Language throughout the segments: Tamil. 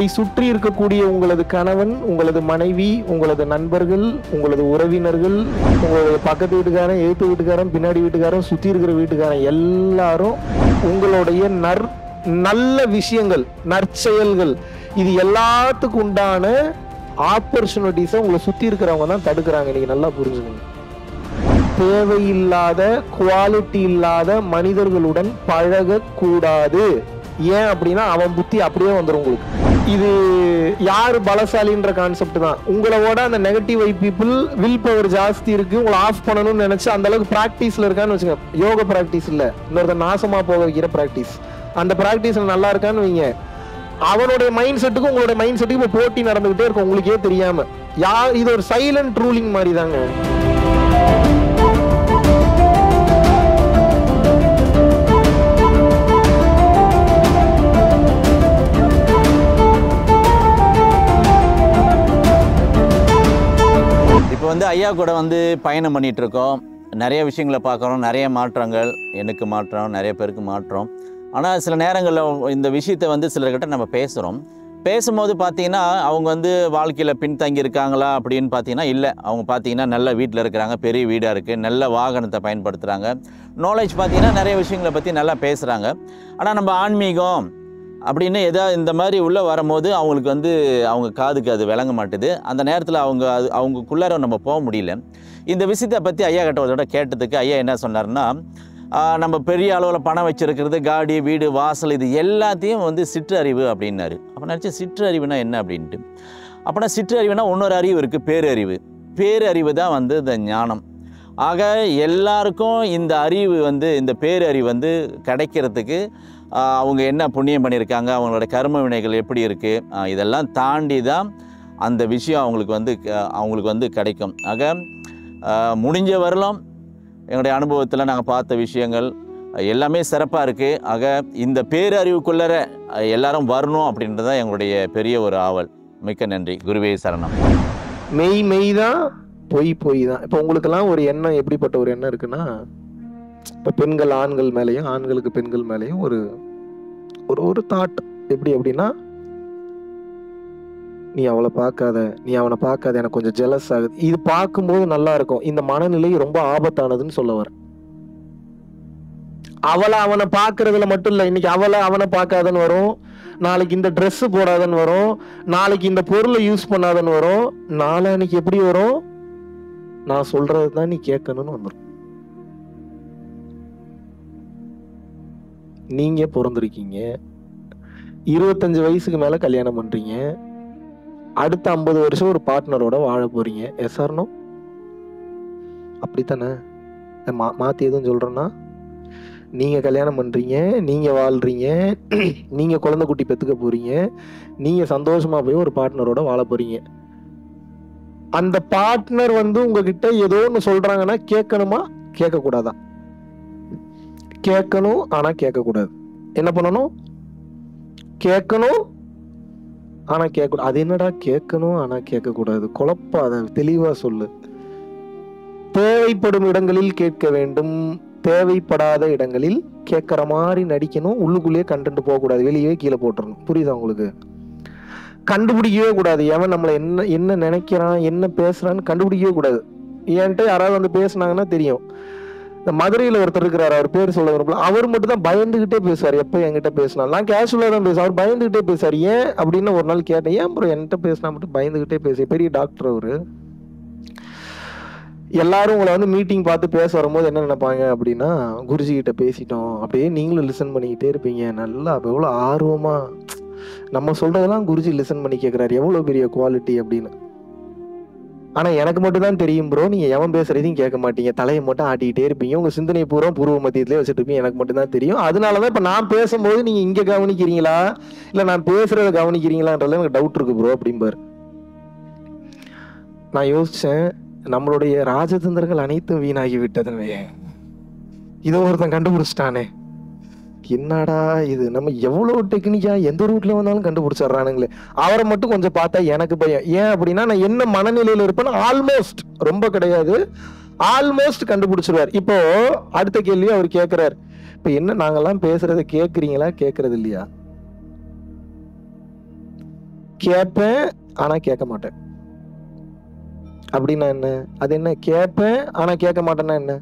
உங்களை சுற்றி இருக்கக்கூடிய உங்களது கணவன் உங்களது மனைவி உங்களது நண்பர்கள் உங்களது உறவினர்கள் உங்களுடைய பக்கத்து வீட்டுக்காரன் எழுத்து வீட்டுக்காரன் பின்னாடி வீட்டுக்காரன் சுத்தி இருக்கிற வீட்டுக்காரன் எல்லாரும் உங்களுடைய நற் நல்ல விஷயங்கள் நற்செயல்கள் இது எல்லாத்துக்கும் உண்டான ஆப்பர்ச்சுனிட்டிஸை உங்களை சுத்தி இருக்கிறவங்க தான் தடுக்கிறாங்க இன்னைக்கு நல்லா புரிஞ்சுக்கணும் தேவையில்லாத குவாலிட்டி இல்லாத மனிதர்களுடன் பழகக்கூடாது ஏன் அப்படின்னா அவன் புத்தி அப்படியே வந்துடும் உங்களுக்கு இது யார் பலசாலின்ற கான்செப்ட் தான் உங்களோட அந்த நெகட்டிவ் ஐ பீப்புள் வில் பவர் ஜாஸ்தி இருக்கு உங்களை ஆஃப் பண்ணணும்னு நினைச்சு அந்த அளவுக்கு ப்ராக்டிஸ்ல இருக்கான்னு வச்சுங்க யோக ப்ராக்டிஸ் இல்ல இன்னொருத்த நாசமா போக வைக்கிற ப்ராக்டிஸ் அந்த ப்ராக்டிஸ்ல நல்லா இருக்கான்னு வைங்க அவனுடைய மைண்ட் செட்டுக்கும் உங்களுடைய மைண்ட் செட்டுக்கும் இப்போ போட்டி நடந்துகிட்டே இருக்கும் உங்களுக்கே தெரியாம யா இது ஒரு சைலண்ட் ரூலிங் மாதிரி தாங்க இப்போ வந்து ஐயா கூட வந்து பயணம் பண்ணிட்டு இருக்கோம் நிறைய விஷயங்களை பார்க்குறோம் நிறைய மாற்றங்கள் எனக்கு மாற்றம் நிறைய பேருக்கு மாற்றம் ஆனால் சில நேரங்களில் இந்த விஷயத்தை வந்து சிலர்கிட்ட நம்ம பேசுகிறோம் பேசும்போது பார்த்தீங்கன்னா அவங்க வந்து வாழ்க்கையில் பின்தங்கி இருக்காங்களா அப்படின்னு பார்த்தீங்கன்னா இல்லை அவங்க பார்த்தீங்கன்னா நல்ல வீட்டில் இருக்கிறாங்க பெரிய வீடாக இருக்குது நல்ல வாகனத்தை பயன்படுத்துகிறாங்க நாலேஜ் பார்த்தீங்கன்னா நிறைய விஷயங்களை பற்றி நல்லா பேசுகிறாங்க ஆனால் நம்ம ஆன்மீகம் அப்படின்னு எதாவது இந்த மாதிரி உள்ளே வரும்போது அவங்களுக்கு வந்து அவங்க காதுக்கு அது விளங்க மாட்டுது அந்த நேரத்தில் அவங்க அது அவங்களுக்குள்ளார நம்ம போக முடியல இந்த விஷயத்தை பற்றி ஐயா கிட்ட ஒரு தடவை கேட்டதுக்கு ஐயா என்ன சொன்னார்னா ஆஹ், நம்ம பெரிய அளவில் பணம் வச்சிருக்கிறது காடி வீடு வாசல் இது எல்லாத்தையும் வந்து சிற்றறிவு அப்படின்னாரு அப்போ நினச்சி சிற்றறிவுனா என்ன அப்படின்ட்டு அப்போனா சிற்றறிவுனா இன்னொரு அறிவு இருக்குது பேரறிவு பேரறிவு தான் வந்து இந்த ஞானம் ஆக எல்லாருக்கும் இந்த அறிவு வந்து இந்த பேரறிவு வந்து கிடைக்கிறதுக்கு ஆஹ், அவங்க என்ன புண்ணியம் பண்ணியிருக்காங்க அவங்களோட கர்ம வினைகள் எப்படி இருக்குது இதெல்லாம் தாண்டி தான் அந்த விஷயம் அவங்களுக்கு வந்து க- அவங்களுக்கு வந்து கிடைக்கும் ஆக ஆஹ், முடிஞ்ச வரலாம் எங்களுடைய அனுபவத்தில் நாங்கள் பார்த்த விஷயங்கள் அஹ், எல்லாமே சிறப்பாக இருக்குது ஆக இந்த பேரறிவுக்குள்ளர அஹ், எல்லாரும் வரணும் அப்படின்றது தான் எங்களுடைய பெரிய ஒரு ஆவல் மிக்க நன்றி குருவே சரணம் மெய் மெய் தான் பொய் பொய் தான் இப்போ உங்களுக்கெல்லாம் ஒரு எண்ணம் எப்படிப்பட்ட ஒரு எண்ணம் இருக்குன்னா இப்போ பெண்கள் ஆண்கள் மேலேயும் ஆண்களுக்கு பெண்கள் மேலேயும் ஒரு ஒரு ஒரு தாட் எப்படி அப்படின்னா நீ அவளை பார்க்காத நீ அவனை பார்க்காத எனக்கு கொஞ்சம் ஜெலஸ் ஆகுது இது பார்க்கும்போது நல்லா இருக்கும் இந்த மனநிலை ரொம்ப ஆபத்தானதுன்னு சொல்ல வரேன் அவளை அவனை பார்க்கறதுல மட்டும் இல்லை இன்னைக்கு அவளை அவனை பார்க்காதன்னு வரும் நாளைக்கு இந்த Dress போடாதன்னு வரும் நாளைக்கு இந்த பொருளை யூஸ் பண்ணாதன்னு வரும் நாளைக்கு எப்படி வரும் நான் சொல்றது தான் நீ கேட்கணும்னு வந்துடும் நீங்க பிறந்திருக்கீங்க இருபத்தஞ்சு வயசுக்கு மேல கல்யாணம் பண்றீங்க அடுத்த ஐம்பது வருஷம் ஒரு பார்ட்னரோட வாழ போறீங்க எஸ் ஆர்னோ அப்படித்தானே நான் மா மாத்தி எதுவும் சொல்றேன்னா நீங்க கல்யாணம் பண்றீங்க நீங்க வாழ்றீங்க நீங்க குழந்தை குட்டி பெத்துக்க போறீங்க நீங்க சந்தோஷமா போய் ஒரு பார்ட்னரோட வாழ போறீங்க அந்த பார்ட்னர் வந்து உங்ககிட்ட ஏதோ ஒன்று சொல்றாங்கன்னா கேட்கணுமா கேட்க கூடாதா கேட்கணும் ஆனா கேட்க கூடாது என்ன பண்ணணும் கேட்கணும் ஆனா கேட்க அது என்னடா கேட்கணும் ஆனா கேட்க கூடாது குழப்பாத தெளிவா சொல்லு தேவைப்படும் இடங்களில் கேட்க வேண்டும் தேவைப்படாத இடங்களில் கேட்குற மாதிரி நடிக்கணும் உள்ளுக்குள்ளேயே கண்டென்ட் போகக்கூடாது வெளியவே கீழே போட்டுறணும் புரியுதா உங்களுக்கு கண்டுபிடிக்கவே கூடாது எவன் நம்மளை என்ன என்ன நினைக்கிறான் என்ன பேசுறான்னு கண்டுபிடிக்கவே கூடாது என்கிட்ட யாராவது வந்து பேசுனாங்கன்னா தெரியும் இந்த மதுரையில் ஒருத்தர் இருக்கிறார் அவர் பேர் சொல்ல விரும்பல அவர் மட்டும் தான் பயந்துகிட்டே பேசுவார் எப்போ என்கிட்ட பேசினா நான் கேஷுவலாக தான் பேசுவேன் அவர் பயந்துகிட்டே பேசுவார் ஏன் அப்படின்னு ஒரு நாள் கேட்டேன் ஏன் ப்ரோ என்கிட்ட பேசினா மட்டும் பயந்துகிட்டே பேசு பெரிய டாக்டர் அவரு எல்லாரும் உங்களை வந்து மீட்டிங் பார்த்து பேச வரும்போது என்ன நினைப்பாங்க அப்படின்னா குருஜி கிட்ட பேசிட்டோம் அப்படியே நீங்களும் லிசன் பண்ணிக்கிட்டே இருப்பீங்க நல்லா எவ்வளோ ஆர்வமா நம்ம சொல்றதெல்லாம் குருஜி லிசன் பண்ணி கேட்குறாரு எவ்வளோ பெரிய குவாலிட்டி அப்படின்னு ஆனா எனக்கு மட்டும் தான் தெரியும் ப்ரோ நீங்க எவன் பேசுறதையும் கேட்க மாட்டீங்க தலையை மட்டும் ஆட்டிக்கிட்டே இருப்பீங்க உங்க சிந்தனை பூரா பூர்வ மத்தியத்திலே வச்சுட்டு இருப்பீங்க எனக்கு மட்டும் தான் தெரியும் அதனாலதான் இப்ப நான் பேசும்போது நீங்க இங்க கவனிக்கிறீங்களா இல்ல நான் பேசுறத கவனிக்கிறீங்களான்றதுல எனக்கு டவுட் இருக்கு ப்ரோ அப்படிம்பாரு நான் யோசிச்சேன் நம்மளுடைய ராஜதந்திரங்கள் அனைத்தும் வீணாகி விட்டதுன்னு இதை ஒருத்தன் கண்டுபிடிச்சிட்டானே என்னடா இது நம்ம எவ்வளவு டெக்னிக்கா எந்த ரூட்ல வந்தாலும் கண்டுபிடிச்சிடுறானுங்களே அவரை மட்டும் கொஞ்சம் பார்த்தா எனக்கு பயம் ஏன் அப்படின்னா நான் என்ன மனநிலையில இருப்பேன்னு ஆல்மோஸ்ட் ரொம்ப கிடையாது ஆல்மோஸ்ட் கண்டுபிடிச்சிருவார் இப்போ அடுத்த கேள்வி அவர் கேட்கிறார் இப்ப என்ன நாங்கெல்லாம் பேசுறத கேக்குறீங்களா கேக்குறது இல்லையா கேட்பேன் ஆனா கேட்க மாட்டேன் அப்படின்னா என்ன அது என்ன கேட்பேன் ஆனா கேட்க மாட்டேன்னா என்ன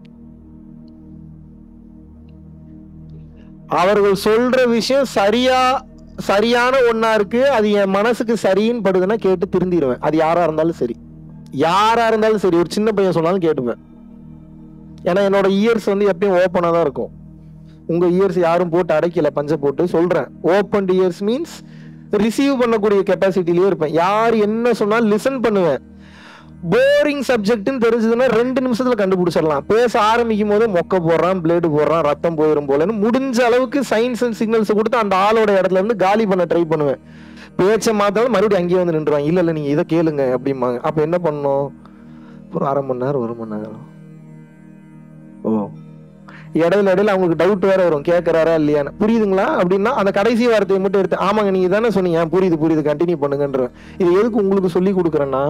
அவர்கள் சொல்ற விஷயம் சரியா சரியான ஒண்ணா இருக்கு அது என் மனசுக்கு சரின்னு படுதுன்னா கேட்டு திருந்திடுவேன் அது யாரா இருந்தாலும் சரி யாரா இருந்தாலும் சரி ஒரு சின்ன பையன் சொன்னாலும் கேட்டுப்பேன் ஏன்னா என்னோட இயர்ஸ் வந்து எப்பயும் ஓப்பனா தான் இருக்கும் உங்க இயர்ஸ் யாரும் போட்டு அடைக்கல பஞ்ச போட்டு சொல்றேன் ஓப்பன் இயர்ஸ் மீன்ஸ் ரிசீவ் பண்ணக்கூடிய கெப்பாசிட்டிலேயே இருப்பேன் யார் என்ன சொன்னாலும் லிசன் பண்ணுவேன் போரிங் சப்ஜெக்ட்னு தெரிஞ்சதுன்னா ரெண்டு நிமிஷத்துல கண்டுபிடிச்சிடலாம் பேச ஆரம்பிக்கும் போதே மொக்க போடுறான் பிளேடு போடுறான் ரத்தம் போயிடும் போலன்னு முடிஞ்ச அளவுக்கு சயின்ஸ் அண்ட் சிக்னல்ஸ் கொடுத்து அந்த ஆளோட இடத்துல இருந்து காலி பண்ண ட்ரை பண்ணுவேன் பேச்சை மாத்தாலும் மறுபடியும் அங்கேயே வந்து நின்றுவாங்க இல்ல இல்ல நீங்க இதை கேளுங்க அப்படிம்பாங்க அப்ப என்ன பண்ணணும் ஒரு அரை மணி நேரம் ஒரு மணி நேரம் ஓ இடையில இடையில அவங்களுக்கு டவுட் வேற வரும் கேட்கறாரா இல்லையான்னு புரியுதுங்களா அப்படின்னா அந்த கடைசி வார்த்தையை மட்டும் எடுத்து ஆமாங்க நீங்க தானே சொன்னீங்க புரியுது புரியுது கண்டினியூ பண்ணுங்கன்ற இது எதுக்கு உங்களுக்கு சொல்லி கொடுக்குறேன்னா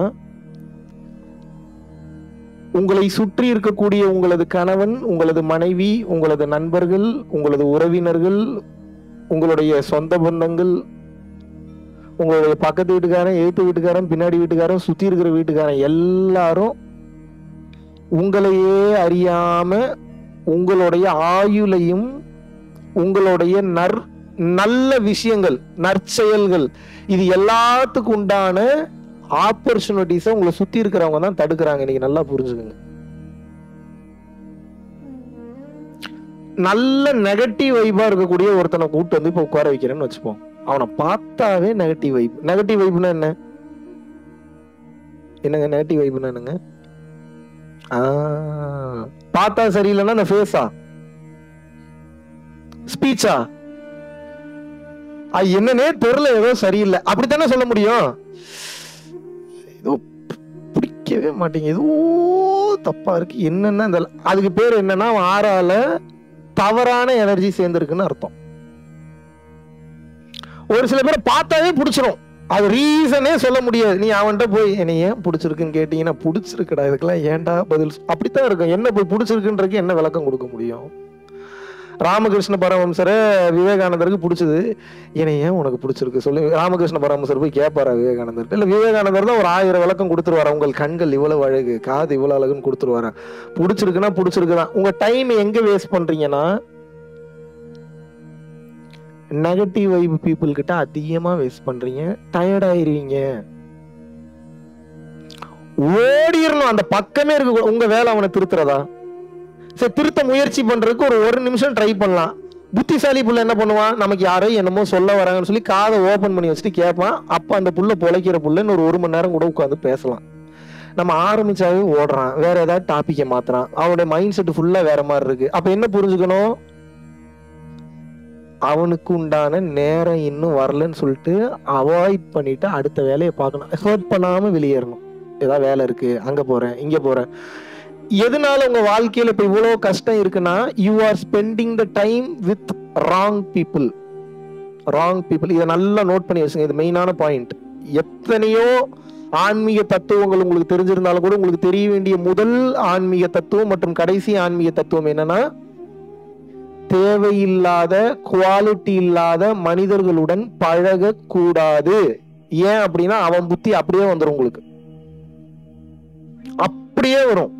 உங்களை சுற்றி இருக்கக்கூடிய உங்களது கணவன் உங்களது மனைவி உங்களது நண்பர்கள் உங்களது உறவினர்கள் உங்களுடைய சொந்த பந்தங்கள் உங்களுடைய பக்கத்து வீட்டுக்காரன் எழுத்து வீட்டுக்காரன் பின்னாடி வீட்டுக்காரன் சுத்தி இருக்கிற வீட்டுக்காரன் எல்லாரும் உங்களையே அறியாம உங்களுடைய ஆயுளையும் உங்களுடைய நற் நல்ல விஷயங்கள் நற்செயல்கள் இது எல்லாத்துக்கும் உண்டான ஆப்பர்ச்சுனிட்டிஸை உங்களை சுத்தி இருக்கிறவங்க தான் தடுக்கிறாங்க இன்னைக்கு நல்லா புரிஞ்சுக்கோங்க நல்ல நெகட்டிவ் வைபா இருக்கக்கூடிய ஒருத்தனை கூப்பிட்டு வந்து இப்போ உட்கார வைக்கிறேன்னு வச்சுப்போம் அவனை பார்த்தாவே நெகட்டிவ் வைப் நெகட்டிவ் வைப்னா என்ன என்னங்க நெகட்டிவ் வைப்னா என்னங்க ஆ, பார்த்தா சரியில்லைன்னா அந்த ஃபேஸா ஸ்பீச்சா அது என்னன்னே தெரியல ஏதோ சரியில்லை அப்படித்தானே சொல்ல முடியும் ஏதோ பிடிக்கவே மாட்டேங்க ஏதோ தப்பா இருக்கு என்னன்னா இந்த அதுக்கு பேர் என்னன்னா அவன் ஆறால தவறான எனர்ஜி சேர்ந்திருக்குன்னு அர்த்தம் ஒரு சில பேரை பார்த்தாவே பிடிச்சிரும் அது ரீசனே சொல்ல முடியாது நீ அவன்கிட்ட போய் என்னை ஏன் பிடிச்சிருக்குன்னு கேட்டீங்கன்னா பிடிச்சிருக்குடா இதுக்கெல்லாம் ஏன்டா பதில் சொ-" அப்படித்தான் இருக்கும் என்ன போய் பிடிச்சிருக்குன்றதுக்கு என்ன விளக்கம் கொடுக்க முடியும் ராமகிருஷ்ண பரமஹம்சரை விவேகானந்தருக்கு பிடிச்சது என்னை ஏன் உனக்கு பிடிச்சிருக்கு சொல்லு ராமகிருஷ்ண பரமஹம்சர் போய் கேட்பாரா விவேகானந்தர் இல்ல விவேகானந்தர் தான் ஒரு ஆயிரம் விளக்கம் கொடுத்துருவாரா உங்கள் கண்கள் இவ்வளவு அழகு காது இவ்வளவு அழகுன்னு கொடுத்துருவாரா பிடிச்சிருக்குன்னா பிடிச்சிருக்குதான் உங்க டைம் எங்க வேஸ்ட் பண்றீங்கன்னா நெகட்டிவ் வைப் பீப்புள் கிட்ட அதிகமா வேஸ்ட் பண்றீங்க டயர்ட் ஆயிருவீங்க ஓடிடணும் அந்த பக்கமே இருக்க உங்க வேலை அவனை திருத்துறதா சரி திருத்த முயற்சி பண்றதுக்கு ஒரு ஒரு நிமிஷம் ட்ரை பண்ணலாம் புத்திசாலி புள்ள என்ன பண்ணுவான் நமக்கு யாரோ என்னமோ சொல்ல வராங்கன்னு சொல்லி காதை ஓபன் பண்ணி வச்சுட்டு கேட்பான் அப்ப அந்த புள்ள பொழைக்கிற புள்ளன்னு ஒரு ஒரு மணி நேரம் கூட உட்காந்து பேசலாம் நம்ம ஆரம்பிச்சாவே ஓடுறான் வேற ஏதாவது டாபிக்கை மாத்துறான் அவனுடைய மைண்ட் செட் ஃபுல்லா வேற மாதிரி இருக்கு அப்ப என்ன புரிஞ்சுக்கணும் அவனுக்கு உண்டான நேரம் இன்னும் வரலன்னு சொல்லிட்டு அவாய்ட் பண்ணிட்டு அடுத்த வேலையை பார்க்கணும் ஹர்ட் பண்ணாம வெளியேறணும் ஏதாவது வேலை இருக்கு அங்க போறேன் இங்க போறேன் எதனால உங்க வாழ்க்கையில இப்ப இவ்வளவு கஷ்டம் இருக்குன்னா you are spending the time with wrong people wrong people இதை நல்லா நோட் பண்ணி வச்சுங்க இது மெயினான பாயிண்ட் எத்தனையோ ஆன்மீக தத்துவங்கள் உங்களுக்கு தெரிஞ்சிருந்தாலும் கூட உங்களுக்கு தெரிய வேண்டிய முதல் ஆன்மீக தத்துவம் மற்றும் கடைசி ஆன்மீக தத்துவம் என்னன்னா தேவையில்லாத குவாலிட்டி இல்லாத மனிதர்களுடன் பழக கூடாது ஏன் அப்படின்னா அவன் புத்தி அப்படியே வந்துரும் உங்களுக்கு அப்படியே வரும்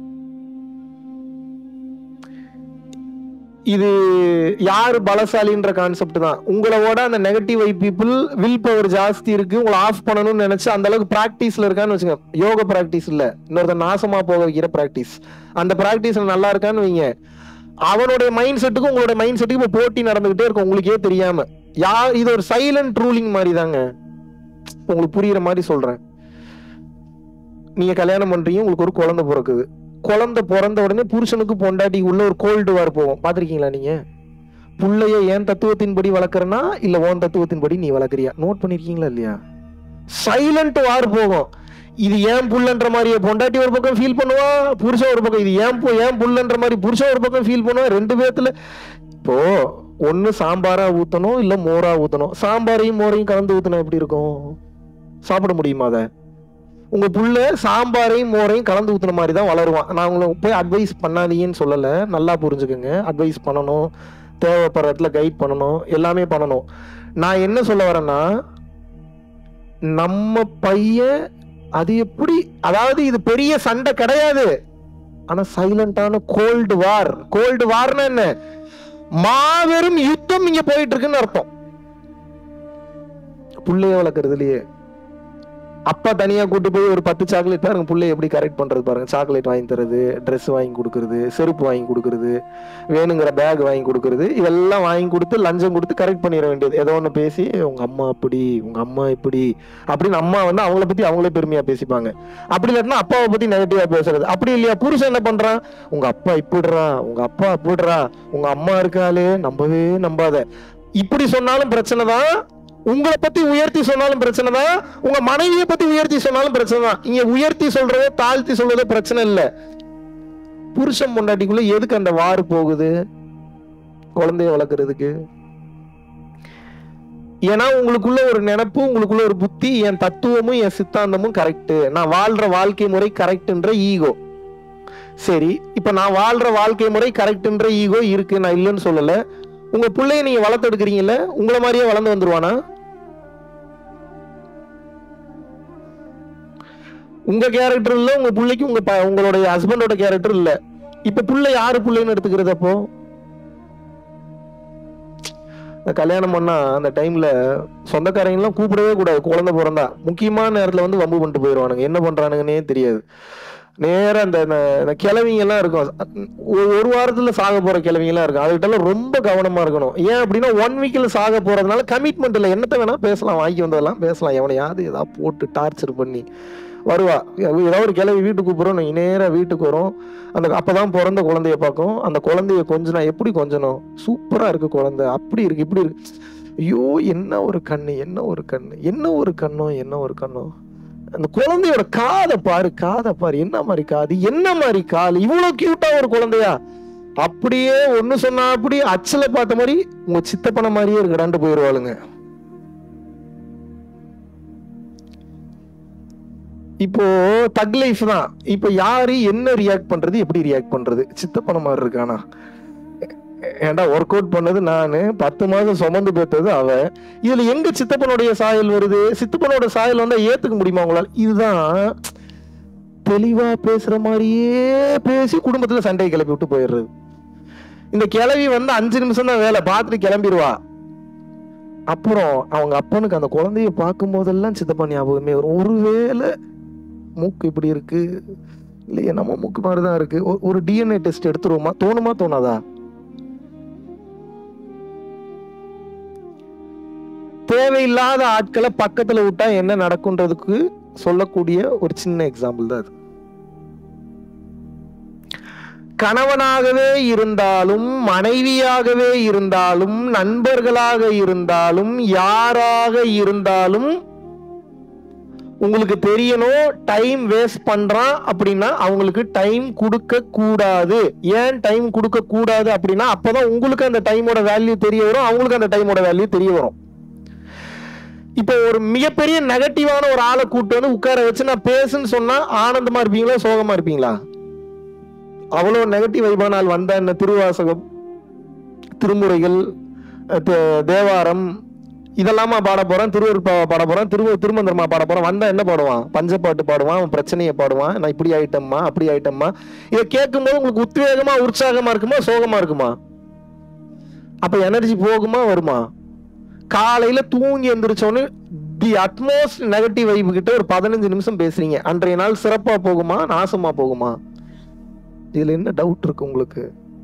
இது யாரு பலசாலின்ற கான்செப்ட் தான் உங்களோட அந்த நெகட்டிவ் ஐ பீப்புள் வில் பவர் ஜாஸ்தி இருக்கு உங்களை ஆஃப் பண்ணணும்னு நினைச்சு அந்த அளவுக்கு பிராக்டிஸ்ல இருக்கான்னு வச்சுங்க யோக பிராக்டிஸ் இல்ல இன்னொருத்த நாசமா போக வைக்கிற பிராக்டிஸ் அந்த பிராக்டிஸ்ல நல்லா இருக்கான்னு வைங்க அவனுடைய மைண்ட் செட்டுக்கும் உங்களுடைய மைண்ட் செட்டுக்கும் இப்போ போட்டி நடந்துகிட்டே இருக்கும் உங்களுக்கே தெரியாம யா இது ஒரு சைலண்ட் ரூலிங் மாதிரி தாங்க உங்களுக்கு புரியுற மாதிரி சொல்றேன் நீங்க கல்யாணம் பண்றீங்க உங்களுக்கு ஒரு குழந்தை பிறக்குது குழந்தை பிறந்த உடனே புருஷனுக்கு பொண்டாட்டி உள்ள ஒரு கோல்டு வார் போகும் பாத்திருக்கீங்களா நீங்க புள்ளைய ஏன் தத்துவத்தின்படி வளர்க்குறனா இல்ல உன் தத்துவத்தின்படி நீ வளர்க்குறியா நோட் பண்ணிருக்கீங்களா இல்லையா சைலண்ட் வார் போகும் இது ஏன் புள்ளன்ற மாதிரி பொண்டாட்டி ஒரு பக்கம் ஃபீல் பண்ணுவா புருஷன் ஒரு பக்கம் இது ஏன் பு- ஏன் புள்ளன்ற மாதிரி புருஷன் ஒரு பக்கம் ஃபீல் பண்ணுவா ரெண்டு பேத்துல இப்போ ஒண்ணு சாம்பாரா ஊத்தணும் இல்ல மோரா ஊத்தணும் சாம்பாரையும் மோரையும் கலந்து ஊத்தணும் எப்படி இருக்கும் சாப்பிட முடியுமா அதை உங்க புள்ள சாம்பாரையும் மோரையும் கலந்து ஊத்துன மாதிரி தான் வளருவான் நான் உங்களை போய் அட்வைஸ் பண்ணாதீங்கன்னு சொல்லல நல்லா புரிஞ்சுக்கோங்க அட்வைஸ் பண்ணணும் தேவைப்படுற இடத்துல கைட் பண்ணணும் எல்லாமே பண்ணணும் நான் என்ன சொல்ல வரேன்னா நம்ம பையன் அது எப்படி அதாவது இது பெரிய சண்டை கிடையாது ஆனா சைலண்டான கோல்டு வார் கோல்டு வார்னா என்ன மாபெரும் யுத்தம் இங்க போயிட்டு இருக்குன்னு அர்த்தம் புள்ளைய வளர்க்கறதுலயே அப்பா தனியா கூட்டு போய் ஒரு பத்து சாக்லேட் பாருங்க புள்ளைய எப்படி கரெக்ட் பண்றது பாருங்க சாக்லேட் வாங்கி தரது Dress வாங்கி கொடுக்கறது செருப்பு வாங்கி கொடுக்கறது வேணுங்கிற பேக் வாங்கி கொடுக்கறது இதெல்லாம் வாங்கி கொடுத்து லஞ்சம் கொடுத்து கரெக்ட் பண்ணிட வேண்டியது ஏதோ ஒன்று பேசி உங்க அம்மா அப்படி உங்க அம்மா இப்படி அப்படின்னு அம்மா வந்து அவங்கள பத்தி அவங்களே பெருமையா பேசிப்பாங்க அப்படி இல்லாட்டினா அப்பாவை பத்தி நெகட்டிவா பேசுறது அப்படி இல்லையா புருஷன் என்ன பண்றான் உங்க அப்பா இப்படிறா உங்க அப்பா அப்படிறா உங்க அம்மா இருக்காளே நம்பவே நம்பாத இப்படி சொன்னாலும் பிரச்சனை தான் உங்களை பத்தி உயர்த்தி சொன்னாலும் பிரச்சனை தான் உங்க மனைவியை பத்தி உயர்த்தி சொன்னாலும் பிரச்சனை தான் இங்க உயர்த்தி சொல்றதோ தாழ்த்தி சொல்றதோ பிரச்சனை இல்ல புருஷன் பொண்டாட்டிக்குள்ள எதுக்கு அந்த வார் போகுது குழந்தைய வளர்க்கறதுக்கு ஏன்னா உங்களுக்குள்ள ஒரு நினைப்பு உங்களுக்குள்ள ஒரு புத்தி என் தத்துவமும் என் சித்தாந்தமும் கரெக்ட் நான் வாழ்ற வாழ்க்கை முறை கரெக்ட்ன்ற ஈகோ சரி இப்ப நான் வாழ்ற வாழ்க்கை முறை கரெக்ட்ன்ற ஈகோ இருக்கு நான் இல்லைன்னு சொல்லல உங்க பிள்ளைய நீங்க வளர்த்தெடுக்கிறீங்கல்ல உங்களை மாதிரியே வளர்ந்து வந்துருவானா உங்க கேரக்டர் இல்ல உங்க பிள்ளைக்கு உங்க ப- உங்களுடைய ஹஸ்பண்டோட கேரக்டர் இல்ல இப்ப புள்ள யாரு புள்ளைன்னு எடுத்துக்கிறது அப்போ இந்த கல்யாணம் பண்ணா அந்த டைம்ல சொந்தக்காரங்க எல்லாம் கூப்பிடவே கூடாது குழந்தை பிறந்தா முக்கியமான நேரத்துல வந்து வம்பு பண்ணிட்டு போயிடுவானுங்க என்ன பண்றானுங்கன்னே தெரியாது நேரா அந்த இந்த- இந்த கிழவிங்க எல்லாம் இருக்கும் ஒரு- ஒரு வாரத்துல சாக போற கிழவிங்க எல்லாம் இருக்கும் அதுகிட்ட ரொம்ப கவனமா இருக்கணும் ஏன் அப்படின்னா ஒன் வீக்ல சாக போறதுனால கமிட்மெண்ட் இல்லை என்னத்த வேணா பேசலாம் வாங்கி வந்ததெல்லாம் பேசலாம் எவனையாவது ஏதாவது போட்டு டார்ச்சர் பண்ணி வருவா ஏதாவது ஒரு கிளவி வீட்டுக்கு கூப்பிடுறோம் நீங்க நேரா வீட்டுக்கு வரும் அந்த அப்பதான் பிறந்த குழந்தைய பார்க்கும் அந்த குழந்தைய கொஞ்சனா எப்படி கொஞ்சணும் சூப்பரா இருக்கு குழந்தை அப்படி இருக்கு இப்படி இருக்கு ஐயோ என்ன ஒரு கண்ணு என்ன ஒரு கண்ணு என்ன ஒரு கண்ணோ என்ன ஒரு கண்ணோ அந்த குழந்தையோட காதை பாரு காதை பாரு என்ன மாதிரி காது என்ன மாதிரி கால் இவ்வளவு கியூட்டா ஒரு குழந்தையா அப்படியே ஒண்ணு சொன்னா அப்படி அச்சல பார்த்த மாதிரி உங்க சித்தப்பன மாதிரியே இருக்கடான்ட்டு போயிருவாளுங்க இப்போ தக் லைஃப் தான் இப்போ யாரு என்ன ரியாக்ட் பண்றது எப்படி ரியாக்ட் பண்றது சித்தப்பன மாதிரி இருக்கானா ஏன்டா ஒர்க் அவுட் பண்ணது நானு பத்து மாதம் சுமந்து பெற்றது அவ இதுல எங்க சித்தப்பனுடைய சாயல் வருது சித்தப்பனோட சாயல் வந்தா ஏத்துக்க முடியுமா உங்களால இதுதான் தெளிவா பேசுற மாதிரியே பேசி குடும்பத்துல சண்டையை கிளப்பி விட்டு போயிடுறது இந்த கிளவி வந்து அஞ்சு நிமிஷம் தான் வேலை பார்த்துட்டு கிளம்பிடுவா அப்புறம் அவங்க அப்பனுக்கு அந்த குழந்தைய பார்க்கும் போதெல்லாம் சித்தப்பா ஞாபகமே வரும் ஒருவேளை மூக்கு இப்படி இருக்கு இல்லையே நம்ம மூக்கு மாதிரி தான் இருக்கு ஒ- ஒரு டிஎன்ஏ டெஸ்ட் எடுத்துருவோமா தோணுமா தோணாதா தேவையில்லாத ஆட்களை பக்கத்துல விட்டா என்ன நடக்குன்றதுக்கு சொல்லக்கூடிய ஒரு சின்ன எக்ஸாம்பிள் தான் அது கணவனாகவே இருந்தாலும் மனைவியாகவே இருந்தாலும் நண்பர்களாக இருந்தாலும் யாராக இருந்தாலும் உங்களுக்கு தெரியணும் டைம் வேஸ்ட் பண்றான் அப்படின்னா அவங்களுக்கு டைம் கொடுக்க கூடாது ஏன் டைம் கொடுக்க கூடாது அப்படின்னா அப்பதான் உங்களுக்கு அந்த டைமோட வேல்யூ தெரிய வரும் அவங்களுக்கு அந்த டைமோட வேல்யூ தெரிய வரும் இப்போ ஒரு மிகப்பெரிய நெகட்டிவான ஒரு ஆளை கூட்டு வந்து உட்கார வச்சு நான் பேசுன்னு சொன்னா ஆனந்தமா இருப்பீங்களா சோகமா இருப்பீங்களா அவ்வளவு நெகட்டிவ் வைபான ஆள் வந்தா என்ன திருவாசகம் திருமுறைகள் அஹ் தே- தேவாரம் இதெல்லாமா பாட போறான் திருவருள் பா- பாட போறான் திரு திருமந்திரமா பாட போறான் வந்தா என்ன பாடுவான் பஞ்சப்பாட்டு பாடுவான் அவன் பிரச்சனையை பாடுவான் நான் இப்படி ஆயிட்டம்மா அப்படி ஆயிட்டம்மா இதை கேட்கும்போது உங்களுக்கு உத்வேகமா உற்சாகமா இருக்குமா சோகமா இருக்குமா அப்ப எனர்ஜி போகுமா வருமா காலையில தூங்கி எந்திரிச்சோன்னு தி அட்மோஸ்ட் நெகட்டிவ் வைப்பு கிட்ட ஒரு பதினஞ்சு நிமிஷம் பேசுறீங்க அன்றைய நாள் சிறப்பா போகுமா நாசமா போகுமா இதுல என்ன டவுட் இருக்கு உங்களுக்கு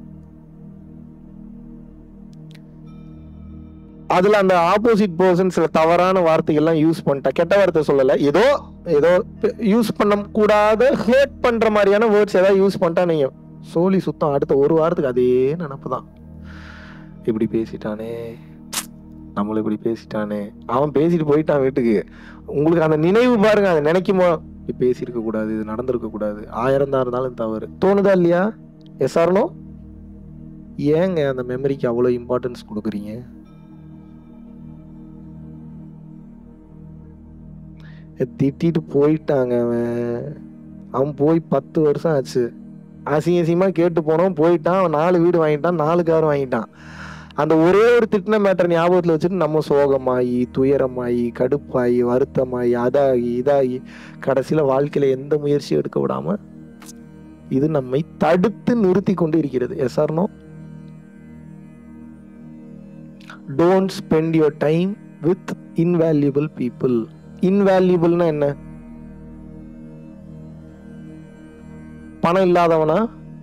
அதுல அந்த ஆப்போசிட் பர்சன் சில தவறான வார்த்தைகள்லாம் யூஸ் பண்ணிட்டா கெட்ட வார்த்தை சொல்லல ஏதோ ஏதோ யூஸ் பண்ண கூடாத ஹேட் பண்ற மாதிரியான வேர்ட்ஸ் ஏதாவது யூஸ் பண்ணிட்டா நீங்க சோலி சுத்தம் அடுத்த ஒரு வாரத்துக்கு அதே நினப்பு தான் இப்படி பேசிட்டானே நம்மள இப்படி பேசிட்டானே அவன் பேசிட்டு போயிட்டான் வீட்டுக்கு உங்களுக்கு அந்த நினைவு பாருங்க அதை நினைக்குமோ இப்படி பேசியிருக்க கூடாது இது நடந்திருக்க கூடாது ஆயிரம் தான் இருந்தாலும் தவறு தோணுதா இல்லையா எஸ் ஆர்னோ ஏங்க அந்த மெமரிக்கு அவ்வளோ இம்பார்ட்டன்ஸ் கொடுக்குறீங்க திட்டிட்டு போயிட்டாங்க அவன் அவன் போய் பத்து வருஷம் ஆச்சு அசிங்க அசிங்கமா கேட்டு போனோம் போயிட்டான் அவன் நாலு வீடு வாங்கிட்டான் நாலு கார் வாங்கிட்டான் அந்த ஒரே ஒரு திட்டின மேட்டர் ஞாபகத்துல வச்சுட்டு நம்ம சோகமாயி துயரமாயி கடுப்பாயி வருத்தமாயி அதாகி இதாகி கடைசியில வாழ்க்கையில எந்த முயற்சியும் எடுக்க விடாம இது நம்மை தடுத்து நிறுத்தி கொண்டு இருக்கிறது yes or no don't spend your time with invaluable people இன்வேல்யூபிள்னா என்ன பணம் இல்லாதவனா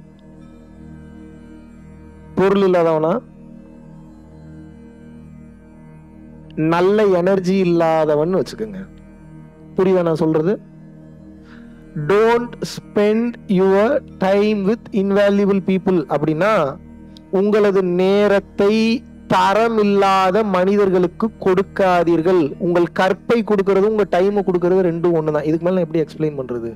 பொருள் இல்லாதவனா நல்ல எனர்ஜி இல்லாதவன் வச்சுக்கோங்க புரியுதா நான் சொல்றது don't spend your time with invaluable people அப்படின்னா உங்களது நேரத்தை தரம் இல்லாத மனிதர்களுக்கு கொடுக்காதீர்கள் உங்கள் கற்பை கொடுக்கறது உங்க டைமை கொடுக்கறது ரெண்டும் ஒண்ணுதான் இதுக்கு மேல நான் எப்படி எக்ஸ்பிளைன் பண்றது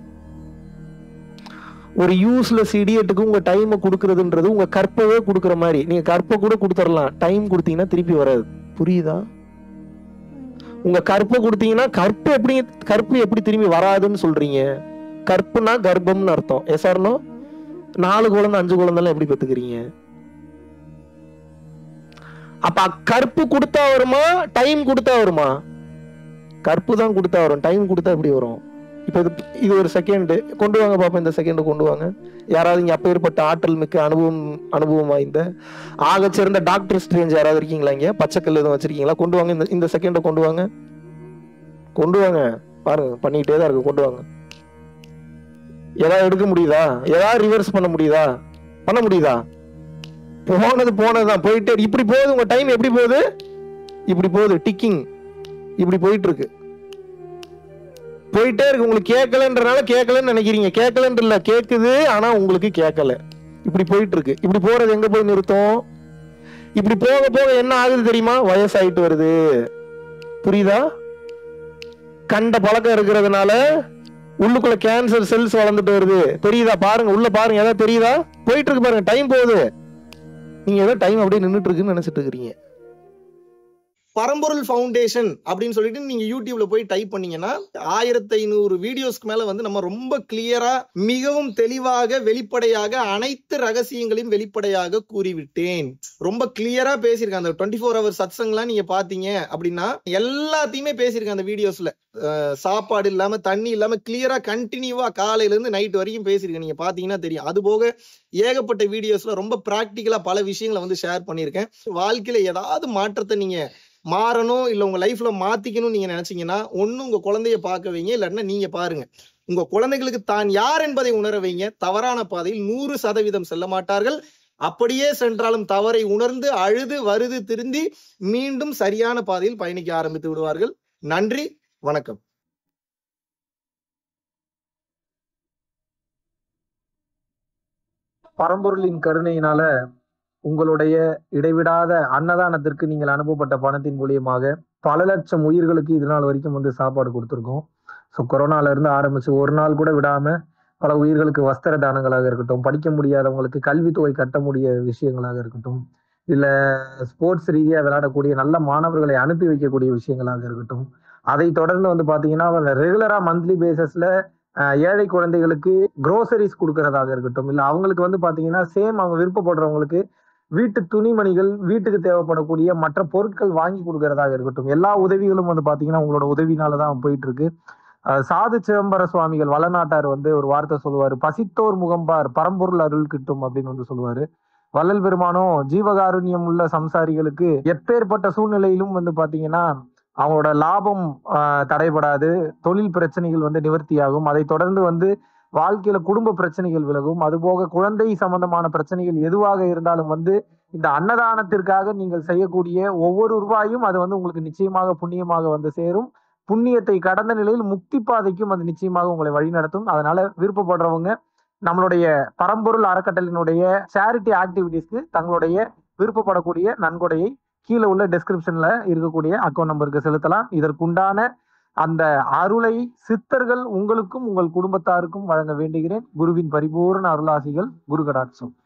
ஒரு யூஸ்லெஸ் இடியட்டுக்கு உங்க டைமை கொடுக்கறதுன்றது உங்க கற்பவே கொடுக்குற மாதிரி நீங்க கற்பை கூட கொடுத்துடலாம் டைம் கொடுத்தீங்கன்னா திருப்பி வராது புரியுதா உங்க கற்பை கொடுத்தீங்கன்னா கற்பு எப்படி கற்பு எப்படி திரும்பி வராதுன்னு சொல்றீங்க கற்புனா கர்ப்பம்னு அர்த்தம் எஸ்ஆர்னோ நாலு குழந்தை அஞ்சு குழந்தைலாம் எப்படி பெத்துக்கிறீங்க அப்ப கற்பு கொடுத்தா வருமா டைம் கொடுத்தா வருமா கற்பு தான் கொடுத்தா வரும் டைம் கொடுத்தா எப்படி வரும் இப்ப இது இது ஒரு செகண்ட் கொண்டு வாங்க பாப்போம் இந்த செகண்ட் கொண்டு வாங்க யாராவது இங்க அப்பேற்பட்ட ஆற்றல் மிக்க அனுபவம் அனுபவம் வாய்ந்த ஆகச் சிறந்த டாக்டர் ஸ்ட்ரேஞ்ச் யாராவது இருக்கீங்களா இங்க பச்சைக்கல் எதுவும் வச்சிருக்கீங்களா கொண்டு வாங்க இந்த இந்த செகண்டை கொண்டு வாங்க கொண்டு வாங்க பாருங்க பண்ணிக்கிட்டே தான் இருக்கு கொண்டு வாங்க ஏதாவது எடுக்க முடியுதா ஏதாவது ரிவர்ஸ் பண்ண முடியுதா பண்ண முடியுதா போனது போனதுதான் போயிட்டே இருக்கு. இப்படி போகுது உங்க டைம் எப்படி போகுது இப்படி போகுது டிக்கிங் இப்படி போயிட்டு இருக்கு போயிட்டே இருக்கு உங்களுக்கு கேட்கலன்றனால கேட்கலன்னு நினைக்கிறீங்க கேட்கலன்ற இல்ல கேக்குது ஆனா உங்களுக்கு கேட்கல இப்படி போயிட்டு இருக்கு இப்படி போறது எங்க போய் நிறுத்தும் இப்படி போக போக என்ன ஆகுது தெரியுமா வயசாயிட்டு வருது புரியுதா கண்ட பழக்கம் இருக்கிறதுனால உள்ளுக்குள்ள கேன்சர் செல்ஸ் வளர்ந்துட்டு வருது தெரியுதா பாருங்க உள்ள பாருங்க ஏதாவது தெரியுதா போயிட்டு இருக்கு பாருங்க டைம் போகுது நீங்க ஏதோ டைம் அப்படியே நின்னுட்டு இருக்குன்னு நினைச்சிட்டு இருக்கிறீங்க பரம்பொருள் ஃபவுண்டேஷன் அப்படின்னு சொல்லிட்டு நீங்க யூடியூப்ல போய் டைப் பண்ணீங்கன்னா ஆயிரத்தி ஐநூறு வீடியோஸ்க்கு மேல வந்து நம்ம ரொம்ப கிளியரா மிகவும் தெளிவாக வெளிப்படையாக அனைத்து ரகசியங்களையும் வெளிப்படையாக கூறிவிட்டேன் ரொம்ப கிளியரா பேசியிருக்கேன் அந்த டுவெண்ட்டி ஃபோர் ஹவர் சத்சங்லாம் நீங்க பாத்தீங்க அப்படின்னா எல்லாத்தையுமே பேசியிருக்கேன் அந்த வீடியோஸ்ல அஹ் சாப்பாடு இல்லாம தண்ணி இல்லாம கிளியரா கண்டினியூவா காலையில இருந்து நைட் வரைக்கும் பேசியிருக்கேன் நீங்க பாத்தீங்கன்னா தெரியும் அது போக ஏகப்பட்ட வீடியோஸ்ல ரொம்ப பிராக்டிக்கலா பல விஷயங்களை வந்து ஷேர் பண்ணியிருக்கேன் வாழ்க்கையில ஏதாவது மாற்றத்தை நீங்க மாறணும் இல்ல உங்க லைஃப்ல மாத்திக்கணும்னு நீங்க நினைச்சீங்கன்னா ஒண்ணு உங்க குழந்தைய பார்க்க வைங்க இல்லைன்னா நீங்க பாருங்க உங்க குழந்தைகளுக்கு தான் யார் என்பதை உணர வைங்க தவறான பாதையில் நூறு சதவீதம் செல்ல மாட்டார்கள் அப்படியே சென்றாலும் தவறை உணர்ந்து அழுது வருது திருந்தி மீண்டும் சரியான பாதையில் பயணிக்க ஆரம்பித்து விடுவார்கள் நன்றி வணக்கம் பரம்பொருளின் கருணையினால உங்களுடைய இடைவிடாத அன்னதானத்திற்கு நீங்கள் அனுப்பப்பட்ட பணத்தின் மூலியமாக பல லட்சம் உயிர்களுக்கு இது நாள் வரைக்கும் வந்து சாப்பாடு கொடுத்துருக்கோம் ஸோ கொரோனால இருந்து ஆரம்பிச்சு ஒரு நாள் கூட விடாம பல உயிர்களுக்கு வஸ்திர தானங்களாக இருக்கட்டும் படிக்க முடியாதவங்களுக்கு கல்வித்தொகை கட்ட முடிய விஷயங்களாக இருக்கட்டும் இல்ல ஸ்போர்ட்ஸ் ரீதியா விளையாடக்கூடிய நல்ல மாணவர்களை அனுப்பி வைக்கக்கூடிய விஷயங்களாக இருக்கட்டும் அதை தொடர்ந்து வந்து பாத்தீங்கன்னா ரெகுலரா மந்த்லி பேசிஸ்ல ஏழை குழந்தைகளுக்கு க்ரோசரிஸ் கொடுக்கறதாக இருக்கட்டும் இல்ல அவங்களுக்கு வந்து பாத்தீங்கன்னா சேம் அவங்க விருப்பப்படுறவங்களுக்கு வீட்டு துணிமணிகள் வீட்டுக்கு தேவைப்படக்கூடிய மற்ற பொருட்கள் வாங்கி கொடுக்கறதாக இருக்கட்டும் எல்லா உதவிகளும் வந்து பாத்தீங்கன்னா உங்களோட உதவினால தான் போயிட்டு இருக்கு அஹ் சாது சிதம்பர சுவாமிகள் வளநாட்டார் வந்து ஒரு வார்த்தை சொல்லுவாரு பசித்தோர் முகம்பார் பரம்பொருள் அருள் கிட்டும் அப்படின்னு வந்து சொல்லுவாரு வள்ளல் பெருமானும் ஜீவகாருண்யம் உள்ள சம்சாரிகளுக்கு எப்பேற்பட்ட சூழ்நிலையிலும் வந்து பாத்தீங்கன்னா அவங்களோட லாபம் ஆஹ், தடைபடாது தொழில் பிரச்சனைகள் வந்து நிவர்த்தியாகும் அதை தொடர்ந்து வந்து வாழ்க்கையில குடும்ப பிரச்சனைகள் விலகும் அதுபோக குழந்தை சம்பந்தமான பிரச்சனைகள் எதுவாக இருந்தாலும் வந்து இந்த அன்னதானத்திற்காக நீங்கள் செய்யக்கூடிய ஒவ்வொரு ரூபாயும் அது வந்து உங்களுக்கு நிச்சயமாக புண்ணியமாக வந்து சேரும் புண்ணியத்தை கடந்த நிலையில் முக்தி பாதைக்கும் அது நிச்சயமாக உங்களை வழிநடத்தும் அதனால விருப்பப்படுறவங்க நம்மளுடைய பரம்பொருள் அறக்கட்டளினுடைய சேரிட்டி ஆக்டிவிட்டீஸ்க்கு தங்களுடைய விருப்பப்படக்கூடிய நன்கொடையை கீழே உள்ள டெஸ்கிரிப்ஷன்ல இருக்கக்கூடிய அக்கௌண்ட் நம்பருக்கு செலுத்தலாம் இதற்குண்டான அந்த அருளை சித்தர்கள் உங்களுக்கும் உங்கள் குடும்பத்தாருக்கும் வழங்க வேண்டுகிறேன் குருவின் பரிபூர்ண அருளாசிகள் குரு கடாட்சம்